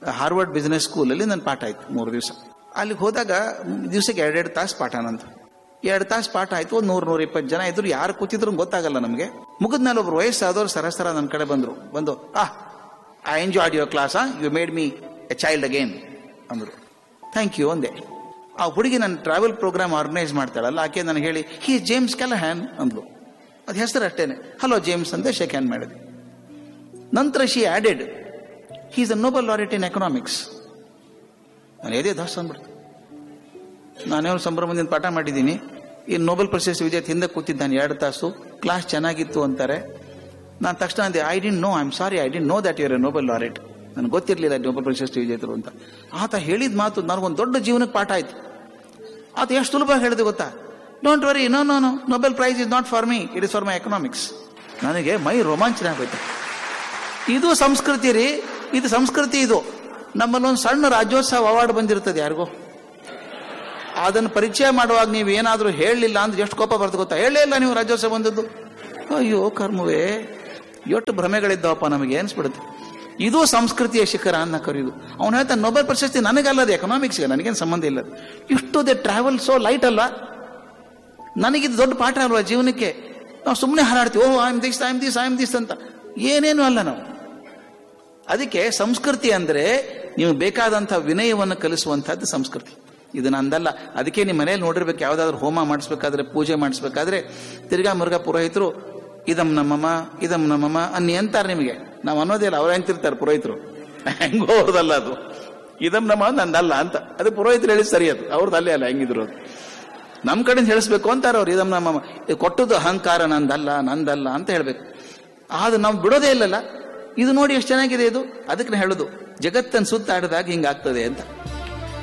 Harvard business ಸ್ಕೂಲಲ್ಲಿ ನನ್ನ ಪಾಠ ಆಯ್ತು ಮೂರು ದಿವಸ ಅಲ್ಲಿಗೆ ಹೋದಾಗ ದಿವಸಕ್ಕೆ ಎರಡೆರಡು ತಾಸು ಪಾಠ ನಂದು ಎರಡು ತಾಸು ಪಾಠ ಆಯ್ತು ಒಂದು ನೂರು ನೂರ ಇಪ್ಪತ್ತು ಜನ ಇದ್ರು ಯಾರು ಕೂತಿದ್ರು ಗೊತ್ತಾಗಲ್ಲ ನಮಗೆ ಮುಗಿದ್ಮೇಲೆ ಒಬ್ರು ವಯಸ್ಸಾದವ್ರು ಸರಸರ ನನ್ನ ಕಡೆ ಬಂದರು ಬಂದು ಆ I enjoyed your class you made me a child again ಅಂದರು ಥ್ಯಾಂಕ್ ಯು ಅಂದೆ ಆ ಹುಡುಗಿ ನನ್ನ ಟ್ರಾವೆಲ್ ಪ್ರೋಗ್ರಾಮ್ ಆರ್ಗನೈಸ್ ಮಾಡ್ತಾಳಲ್ಲ ಆಕೆ ನನಗೆ ಹೇಳಿ ಹೀ ಜೇಮ್ಸ್ ಹ್ಯಾನ್ ಅಂದ್ಲು ಅದು ಹೆಸರು ಅಷ್ಟೇನೆ ಹಲೋ ಜೇಮ್ಸ್ ಅಂತ ಶೇಕ್ ಹ್ಯಾಂಡ್ ಮಾಡಿದೆ ನಂತರ she added he is a Nobel laureate in economics ನಾನು ಎದೆ ದಾಸ್ ಅಂದ್ಬಿಡ್ತು ನಾನೇನು ಸಂಭ್ರಮದಿಂದ ಪಾಠ ಮಾಡಿದ್ದೀನಿ ಈ ನೋಬೆಲ್ ಪ್ರಶಸ್ತಿ ವಿಜೇತ ಹಿಂದೆ ಕೂತಿದ್ದಾನೆ ಎರಡು ತಾಸು ಕ್ಲಾಸ್ ಚೆನ್ನಾಗಿತ್ತು ಅಂತಾರೆ ನಾನು ತಕ್ಷಣ ಅಂದೆ I didn't know I am sorry I didn't know that your a Nobel laureate ನನಗೆ ಗೊತ್ತಿರಲಿಲ್ಲ ನೋಬೆಲ್ ಪ್ರಶಸ್ತಿ ವಿಜೇತರು ಅಂತ ಆತ ಹೇಳಿದ ಮಾತು ನನಗೊಂದು ದೊಡ್ಡ ಜೀವನಕ್ಕೆ ಪಾಠ ಆಯ್ತು ಆತ ಎಷ್ಟು ಸುಲಭ ಹೇಳಿದೆ ಗೊತ್ತಾ don't worry no no no Nobel prize is not for me it is for my economics ನನಗೆ ಮೈ ರೋಮಾಂಚನ ಆಗೋಯ್ತು ಇದು ಸಂಸ್ಕೃತಿ ರೀ ಇದು ಸಂಸ್ಕೃತಿ ಇದು ನಮ್ಮಲ್ಲಿ ಒಂದು ಸಣ್ಣ ರಾಜ್ಯೋತ್ಸವ ಅವಾರ್ಡ್ ಬಂದಿರ್ತದೆ ಯಾರಿಗೋ ಅದನ್ನು ಪರಿಚಯ ಮಾಡುವಾಗ ನೀವು ಏನಾದರೂ ಹೇಳಲಿಲ್ಲ ಅಂದ್ರೆ ಎಷ್ಟು ಕೋಪ ಬರ್ತದೆ ಗೊತ್ತಾ ಹೇಳೇ ಇಲ್ಲ ನೀವು ರಾಜ್ಯೋತ್ಸವ ಬಂದದ್ದು ಅಯ್ಯೋ ಕರ್ಮವೇ ಎಷ್ಟು ಭ್ರಮೆಗಳಿದ್ದಾವಪ್ಪ ನಮಗೆ ಅನ್ಸ್ಬಿಡುತ್ತೆ ಇದು ಸಂಸ್ಕೃತಿಯ ಶಿಖರ ಅನ್ನ ಕರೆಯುದು ಅವನು ಹೇಳ್ತಾನೆ ನೊಬೆಲ್ ಪ್ರಶಸ್ತಿ ನನಗಲ್ಲದೆ ಎಕನಾಮಿಕ್ಸ್ಗೆ ನನಗೇನು ಸಂಬಂಧ ಇಲ್ಲ ಇಷ್ಟು ದೇ ಟ್ರಾವೆಲ್ ಸೋ ಲೈಟ್ ಅಲ್ಲ ನನಗಿದು ದೊಡ್ಡ ಪಾಠ ಅಲ್ವಾ ಜೀವನಕ್ಕೆ ನಾವು ಸುಮ್ಮನೆ ಹಾರಾಡ್ತೀವಿ oh I'm this I'm this I'm this ಅಂತ ಏನೇನು ಅಲ್ಲ ನಾವು ಅದಕ್ಕೆ ಸಂಸ್ಕೃತಿ ಅಂದ್ರೆ ನೀವು ಬೇಕಾದಂಥ ವಿನಯವನ್ನು ಕಲಿಸುವಂತಹದ್ದು ಸಂಸ್ಕೃತಿ ಇದು ನಂದಲ್ಲ ಅದಕ್ಕೆ ನಿಮ್ಮ ಮನೇಲಿ ನೋಡಿರ್ಬೇಕು ಯಾವ್ದಾದ್ರು ಹೋಮ ಮಾಡಿಸ್ಬೇಕಾದ್ರೆ ಪೂಜೆ ಮಾಡಿಸ್ಬೇಕಾದ್ರೆ ತಿರ್ಗಾ ಮುರುಘಾ ಪುರೋಹಿತರು ಇದಂ ನಮ್ಮಮ್ಮ ಇದಂ ನಮ್ಮಮ್ಮ ಅನ್ನಿ ಅಂತಾರೆ ನಿಮಗೆ ನಾವು ಅನ್ನೋದಿಲ್ಲ ಅವ್ರು ಹೆಂಗ್ತಿರ್ತಾರೆ ಪುರೋಹಿತರು ಹೆಂಗೋ ಅವ್ರದಲ್ಲ ಅದು ಇದಂ ನಮ್ಮ ನಂದಲ್ಲ ಅಂತ ಅದು ಪುರೋಹಿತರು ಹೇಳಿ ಸರಿ ಅದು ಅವ್ರದ್ದು ಅಲ್ಲೇ ಅಲ್ಲ ಹೆಂಗಿದ್ರು ಅದು ನಮ್ಮ ಕಡೆಯಿಂದ ಹೇಳಿಸ್ಬೇಕು ಅಂತಾರೆ ಅವ್ರು ಇದಂ ನಮ್ಮಮ್ಮ ಇದು ಕೊಟ್ಟದ್ದು ಅಹಂಕಾರ ನಂದಲ್ಲ ನಂದಲ್ಲ ಅಂತ ಹೇಳ್ಬೇಕು ಆದ್ರೆ ನಾವು ಬಿಡೋದೇ ಇಲ್ಲಲ್ಲ ಇದು ನೋಡಿ ಎಷ್ಟು ಚೆನ್ನಾಗಿದೆ ಇದು ಅದಕ್ಕೆ ನಾನು ಹೇಳೋದು ಜಗತ್ತನ್ನು ಸುತ್ತಾಡಿದಾಗ ಹಿಂಗಾಗ್ತದೆ ಅಂತ